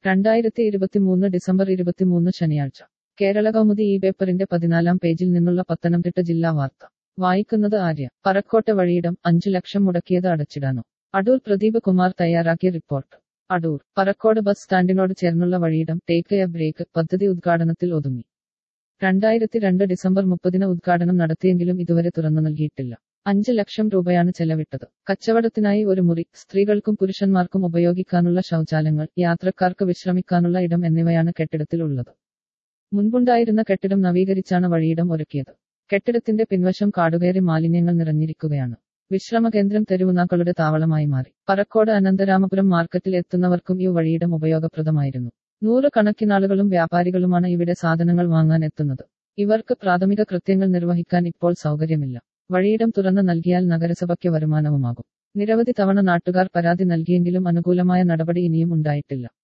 രണ്ടായിരത്തി ഇരുപത്തിമൂന്ന് ഡിസംബർ ഇരുപത്തിമൂന്ന് ശനിയാഴ്ച കേരള കൗമുദി ഈ പേപ്പറിന്റെ പതിനാലാം പേജിൽ നിന്നുള്ള പത്തനംതിട്ട ജില്ലാ വാർത്ത വായിക്കുന്നത് ആര്യ പറക്കോട്ടെ വഴിയിടം അഞ്ചു ലക്ഷം മുടക്കിയത് അടച്ചിടാനോ അടൂർ പ്രദീപ് കുമാർ തയ്യാറാക്കിയ റിപ്പോർട്ട് അടൂർ പറക്കോട് ബസ് സ്റ്റാൻഡിനോട് ചേർന്നുള്ള വഴിയിടം ടേക്ക് എ ബ്രേക്ക് പദ്ധതി ഉദ്ഘാടനത്തിൽ ഒതുങ്ങി രണ്ടായിരത്തി രണ്ട് ഡിസംബർ മുപ്പതിന് ഉദ്ഘാടനം നടത്തിയെങ്കിലും ഇതുവരെ തുറന്നു നൽകിയിട്ടില്ല അഞ്ച് ലക്ഷം രൂപയാണ് ചെലവിട്ടത് കച്ചവടത്തിനായി ഒരു മുറി സ്ത്രീകൾക്കും പുരുഷന്മാർക്കും ഉപയോഗിക്കാനുള്ള ശൗചാലയങ്ങൾ യാത്രക്കാർക്ക് വിശ്രമിക്കാനുള്ള ഇടം എന്നിവയാണ് കെട്ടിടത്തിൽ ഉള്ളത് മുൻപുണ്ടായിരുന്ന കെട്ടിടം നവീകരിച്ചാണ് വഴിയിടം ഒരുക്കിയത് കെട്ടിടത്തിന്റെ പിൻവശം കാടുകയറി മാലിന്യങ്ങൾ നിറഞ്ഞിരിക്കുകയാണ് വിശ്രമ കേന്ദ്രം തെരുവുനാക്കളുടെ താവളമായി മാറി പറക്കോട് അനന്തരാമപുരം മാർക്കറ്റിൽ എത്തുന്നവർക്കും ഈ വഴിയിടം ഉപയോഗപ്രദമായിരുന്നു നൂറ് കണക്കിനാളുകളും വ്യാപാരികളുമാണ് ഇവിടെ സാധനങ്ങൾ വാങ്ങാൻ എത്തുന്നത് ഇവർക്ക് പ്രാഥമിക കൃത്യങ്ങൾ നിർവഹിക്കാൻ ഇപ്പോൾ സൗകര്യമില്ല വഴിയിടം തുറന്നു നൽകിയാൽ നഗരസഭയ്ക്ക് വരുമാനവുമാകും നിരവധി തവണ നാട്ടുകാർ പരാതി നൽകിയെങ്കിലും അനുകൂലമായ നടപടി ഇനിയും ഉണ്ടായിട്ടില്ല